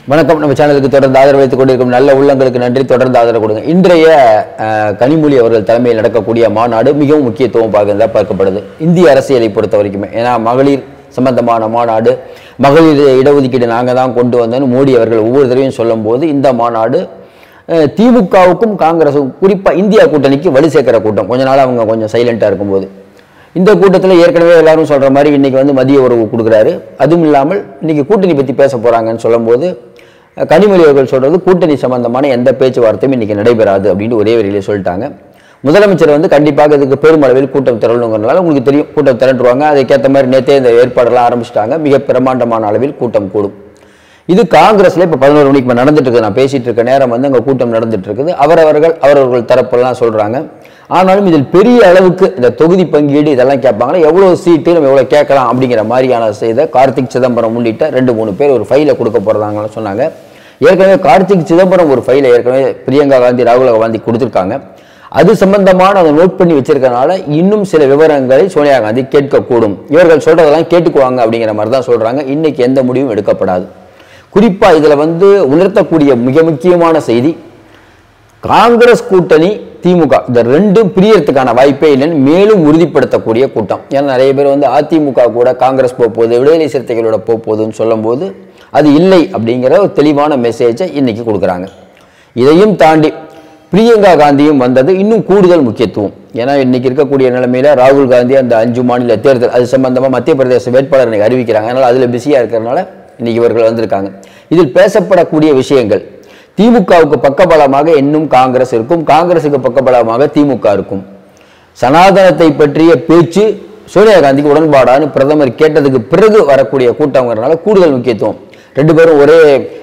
வணக்கம் நம்ம சேனலுக்கு தொடர்ந்து ஆதரவு வைத்துக் கொண்டிருக்கும் நல்ல உள்ளங்களுக்கு நன்றி தொடர்ந்து ஆதரவு கொடுங்க இன்றைய அஹ், கனிமொழி அவர்கள் தலைமையில் நடக்கக்கூடிய மாநாடு மிகவும் முக்கியத்துவம் பார்க்கிறதா பார்க்கப்படுது இந்திய அரசியலை பொறுத்த வரைக்குமே ஏன்னா மகளிர் சம்பந்தமான மாநாடு மகளிர் இடஒதுக்கீடு நாங்கள் தான் கொண்டு வந்தோன்னு மோடி அவர்கள் ஒவ்வொரு தடவையும் சொல்லும்போது இந்த மாநாடு அஹ், திமுகவுக்கும் காங்கிரஸுக்கும் குறிப்பாக இந்தியா கூட்டணிக்கு வலு சேர்க்கிற கூட்டம் கொஞ்ச நாள் அவங்க கொஞ்சம் சைலண்டாக இருக்கும்போது இந்த கூட்டத்தில் ஏற்கனவே எல்லாரும் சொல்கிற மாதிரி இன்னைக்கு வந்து மதிய உறவு கொடுக்குறாரு அதுவும் இல்லாமல் இன்னைக்கு கூட்டணி பற்றி பேச போகிறாங்கன்னு சொல்லும்போது அஹ், கனிமொழி அவர்கள் சொல்கிறது கூட்டணி சம்பந்தமான எந்த பேச்சுவார்த்தையும் இன்னைக்கு நடைபெறாது அப்படின்னு ஒரே வரியிலே சொல்லிட்டாங்க முதலமைச்சர் வந்து கண்டிப்பாக இதுக்கு பெருமளவில் கூட்டம் திரளணுங்கிறனால உங்களுக்கு தெரியும் கூட்டம் திரண்டுருவாங்க அதுக்கேற்ற மாதிரி நேற்றே இந்த ஏற்பாடெல்லாம் ஆரம்பிச்சிட்டாங்க மிக பிரமாண்டமான அளவில் கூட்டம் கூடும் இது காங்கிரஸ்ல இப்போ பதினோரு மணிக்கு மேல நடந்துட்டு இருக்குது நான் பேசிட்டு இருக்க நேரம் வந்து அங்கே கூட்டம் நடந்துட்டு இருக்குது அவரவர்கள் அவரவர்கள் தரப்பெல்லாம் சொல்றாங்க ஆனாலும் இதில் பெரிய அளவுக்கு இந்த தொகுதி பங்கீடு இதெல்லாம் கேட்பாங்களா எவ்வளோ சீட்டு நம்ம எவ்வளோ கேட்கலாம் அப்படிங்கிற மாதிரியான செய்த கார்த்திக் சிதம்பரம் உள்ளிட்ட ரெண்டு மூணு பேர் ஒரு ஃபைலை கொடுக்க போறதாங்கன்னு சொன்னாங்க ஏற்கனவே கார்த்திக் சிதம்பரம் ஒரு ஃபைலை ஏற்கனவே பிரியங்கா காந்தி ராகுல் காந்தி கொடுத்துருக்காங்க அது சம்பந்தமான அதை நோட் பண்ணி வச்சிருக்கனால இன்னும் சில விவரங்களை சோனியா காந்தி கேட்கக்கூடும் இவர்கள் சொல்றதெல்லாம் கேட்டுக்குவாங்க அப்படிங்கிற மாதிரி தான் சொல்றாங்க இன்னைக்கு எந்த முடிவும் எடுக்கப்படாது குறிப்பா இதுல வந்து உணர்த்தக்கூடிய மிக முக்கியமான செய்தி காங்கிரஸ் கூட்டணி திமுக இந்த ரெண்டும் பிரியறதுக்கான வாய்ப்பே இல்லைன்னு மேலும் உறுதிப்படுத்தக்கூடிய கூட்டம் ஏன்னா நிறைய பேர் வந்து அதிமுக கூட காங்கிரஸ் போக போகுது விடுதலை சிறுத்தைகளோட போக போகுதுன்னு சொல்லும்போது அது இல்லை அப்படிங்கிற ஒரு தெளிவான மெசேஜை இன்னைக்கு கொடுக்குறாங்க இதையும் தாண்டி பிரியங்கா காந்தியும் வந்தது இன்னும் கூடுதல் முக்கியத்துவம் ஏன்னா இன்னைக்கு இருக்கக்கூடிய நிலைமையில ராகுல் காந்தி அந்த அஞ்சு மாநில தேர்தல் அது சம்பந்தமா மத்திய பிரதேச வேட்பாளர் இன்னைக்கு அறிவிக்கிறாங்க அதனால அதுல பிஸியா இருக்கிறதுனால இன்னைக்கு இவர்கள் வந்திருக்காங்க இதில் பேசப்படக்கூடிய விஷயங்கள் திமுகவுக்கு பக்கபலமாக இன்னும் காங்கிரஸ் இருக்கும் காங்கிரசுக்கு பக்கபலமாக திமுக இருக்கும் சனாதனத்தை பற்றிய பேச்சு சோனியா காந்திக்கு உடன்பாடான்னு பிரதமர் கேட்டதுக்கு பிறகு வரக்கூடிய கூட்டங்கிறதுனால கூடுதல் முக்கியத்துவம் ரெண்டு பேரும் ஒரே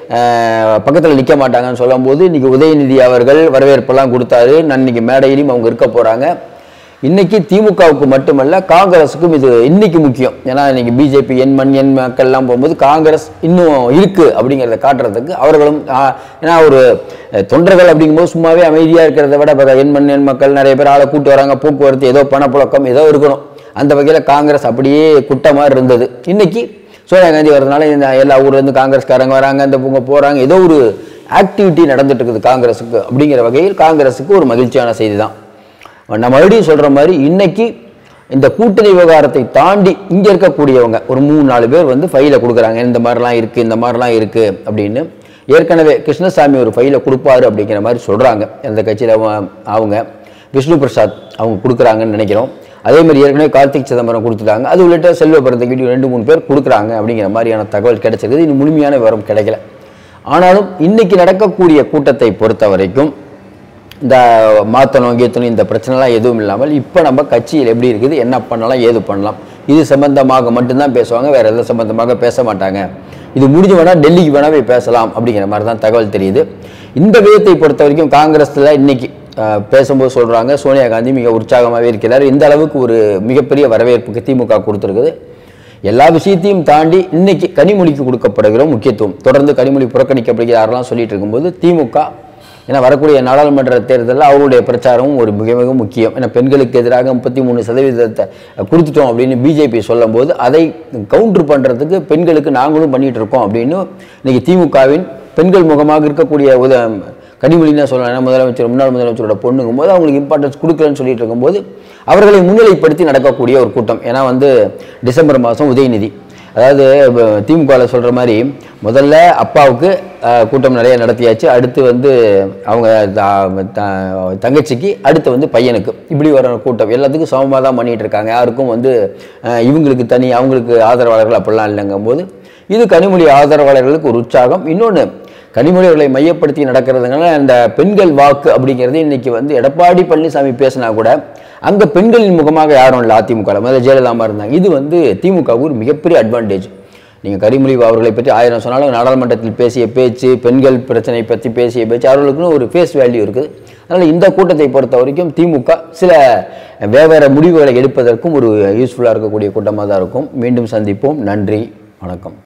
பக்கத்தில் நிற்க மாட்டாங்கன்னு சொல்லும்போது இன்னைக்கு உதயநிதி அவர்கள் வரவேற்பெல்லாம் கொடுத்தாரு நான் இன்னைக்கு மேடையிலையும் அவங்க இருக்க போறாங்க இன்னைக்கு திமுகவுக்கு மட்டுமல்ல காங்கிரஸுக்கும் இது இன்னைக்கு முக்கியம் ஏன்னா இன்னைக்கு பிஜேபி என் மண் என் மக்கள்லாம் போகும்போது காங்கிரஸ் இன்னும் இருக்கு அப்படிங்கிறத காட்டுறதுக்கு அவர்களும் ஆ, ஏன்னா ஒரு அஹ், தொண்டர்கள் அப்படிங்கும்போது சும்மாவே அமைதியா இருக்கிறத விட இப்ப என் மண் என் மக்கள் நிறைய பேர் ஆளை கூட்டு வராங்க போக்குவரத்து ஏதோ பணப்புழக்கம் ஏதோ இருக்கணும் அந்த வகையில காங்கிரஸ் அப்படியே குட்ட மாதிரி இருந்தது இன்னைக்கு சோனியா காந்தி வரதுனால இந்த எல்லா ஊர்ல இருந்து காங்கிரஸ்காரங்க வராங்க இந்த இவங்க போறாங்க ஏதோ ஒரு ஆக்டிவிட்டி நடந்துட்டு இருக்குது காங்கிரஸுக்கு அப்படிங்கிற வகையில் காங்கிரஸுக்கு ஒரு மகிழ்ச்சியான செய்தி தான் நான் மறுபடியும் சொல்ற மாதிரி இன்னைக்கு இந்த கூட்டணி விவகாரத்தை தாண்டி இங்க இருக்கக்கூடியவங்க ஒரு மூணு நாலு பேர் வந்து ஃபைலை கொடுக்குறாங்க இந்த மாதிரிலாம் இருக்கு இந்த மாதிரிலாம் இருக்கு அப்படின்னு ஏற்கனவே கிருஷ்ணசாமி ஒரு ஃபைலை கொடுப்பாரு அப்படிங்கிற மாதிரி சொல்றாங்க அந்த கட்சியில் அவங்க விஷ்ணு பிரசாத் அவங்க கொடுக்குறாங்கன்னு நினைக்கிறோம் அதே மாதிரி ஏற்கனவே கார்த்திக் சிதம்பரம் கொடுத்துட்டாங்க அது உள்ளிட்ட செல்வ பிறந்தகிட்ட ரெண்டு மூணு பேர் கொடுக்குறாங்க அப்படிங்கிற மாதிரியான தகவல் கிடைச்சிருக்குது இன்னும் முழுமையான விவரம் கிடைக்கல ஆனாலும் இன்னைக்கு நடக்கக்கூடிய கூட்டத்தை பொறுத்த வரைக்கும் இந்த மாற்றணும் கீத்தணும் இந்த பிரச்சனைலாம் எதுவும் இல்லாமல் இப்போ நம்ம கட்சியில் எப்படி இருக்குது என்ன பண்ணலாம் ஏது பண்ணலாம் இது சம்பந்தமாக மட்டும்தான் பேசுவாங்க வேற எந்த சம்பந்தமாக பேச மாட்டாங்க இது முடிஞ்ச வேணா டெல்லிக்கு வேணா போய் பேசலாம் அப்படிங்கிற மாதிரி தான் தகவல் தெரியுது இந்த விதத்தை பொறுத்த வரைக்கும் காங்கிரஸ்ல இன்னைக்கு அஹ், பேசும்போது சொல்றாங்க சோனியா காந்தி மிக உற்சாகமாகவே இருக்கிறார் இந்த அளவுக்கு ஒரு மிகப்பெரிய வரவேற்புக்கு திமுக கொடுத்துருக்குது எல்லா விஷயத்தையும் தாண்டி இன்னைக்கு கனிமொழிக்கு கொடுக்கப்படுகிற முக்கியத்துவம் தொடர்ந்து கனிமொழி புறக்கணிக்கப்படுகிறாரெல்லாம் சொல்லிட்டு இருக்கும்போது திமுக ஏன்னா வரக்கூடிய நாடாளுமன்ற தேர்தலில் அவருடைய பிரச்சாரமும் ஒரு மிக மிக முக்கியம் ஏன்னா பெண்களுக்கு எதிராக முப்பத்தி மூணு சதவீதத்தை கொடுத்துட்டோம் அப்படின்னு பிஜேபி சொல்லும்போது அதை கவுண்டர் பண்ணுறதுக்கு பெண்களுக்கு நாங்களும் பண்ணிட்டு இருக்கோம் அப்படின்னு இன்னைக்கு திமுகவின் பெண்கள் முகமாக இருக்கக்கூடிய உத கனிமொழின்னு சொல்லலாம் ஏன்னா முதலமைச்சர் முன்னாள் முதலமைச்சரோட பொண்ணுங்கும் போது அவங்களுக்கு இம்பார்ட்டன்ஸ் கொடுக்கலன்னு சொல்லிட்டு இருக்கும்போது அவர்களை முன்னிலைப்படுத்தி நடக்கக்கூடிய ஒரு கூட்டம் ஏன்னா வந்து டிசம்பர் மாதம் உதயநிதி அதாவது திமுகவில் சொல்கிற மாதிரி முதல்ல அப்பாவுக்கு அஹ், கூட்டம் நிறைய நடத்தியாச்சு அடுத்து வந்து அவங்க த- த- தங்கச்சிக்கு அடுத்து வந்து பையனுக்கு இப்படி வர கூட்டம் எல்லாத்துக்கும் சமமாக தான் பண்ணிட்டு இருக்காங்க யாருக்கும் வந்து அஹ், இவங்களுக்கு தனி அவங்களுக்கு ஆதரவாளர்கள் அப்படிலாம் இல்லைங்கும் போது இது கனிமொழி ஆதரவாளர்களுக்கு ஒரு உற்சாகம் இன்னொன்று கனிமொழிகளை மையப்படுத்தி நடக்கிறதுனால அந்த பெண்கள் வாக்கு அப்படிங்கிறது இன்னைக்கு வந்து எடப்பாடி பழனிசாமி பேசினா கூட அங்க பெண்களின் முகமாக யாரும் இல்லை அதிமுக ல. முதல்ல ஜெயலலிதா அம்மா இருந்தாங்க இது வந்து திமுகவுக்கு ஒரு மிகப்பெரிய அட்வான்டேஜ் நீங்க கரிமொழி அவர்களை பற்றி ஆயிரம் சொன்னாலும் நாடாளுமன்றத்தில் பேசிய பேச்சு பெண்கள் பிரச்சனை பற்றி பேசிய பேச்சு அவர்களுக்குன்னு ஒரு ஃபேஸ் வேல்யூ இருக்குது அதனால இந்த கூட்டத்தை பொறுத்த வரைக்கும் திமுக சில வெவ்வேறு முடிவுகளை எடுப்பதற்கும் ஒரு யூஸ்ஃபுல்லாக இருக்கக்கூடிய கூட்டமாக தான் இருக்கும் மீண்டும் சந்திப்போம் நன்றி வணக்கம்